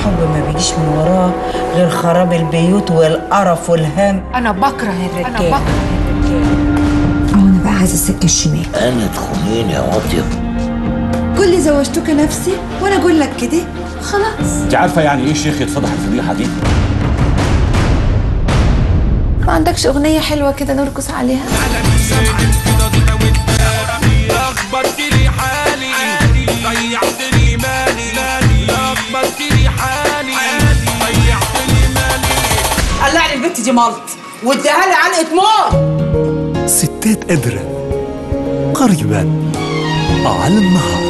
الحب ما بيجيش من وراه غير خراب البيوت والقرف والهم انا بكره الرجال انا رجال. بكره أو أنا بقى عايزة السكة الشمال انا تخونيني يا واطيه قول لي زوجتك نفسي وأنا أقول لك كده خلاص انت عارفه يعني ايه شيخ يتفضح الفضيحه دي ما عندكش أغنية حلوة كده نرقص عليها لخبطت لي حالي ضيعت لي مالي لخبطت لي حالي ضيعت لي مالي قلعني البت دي ملط واديها لي علقه موت ستات قدرة قريبا على النهار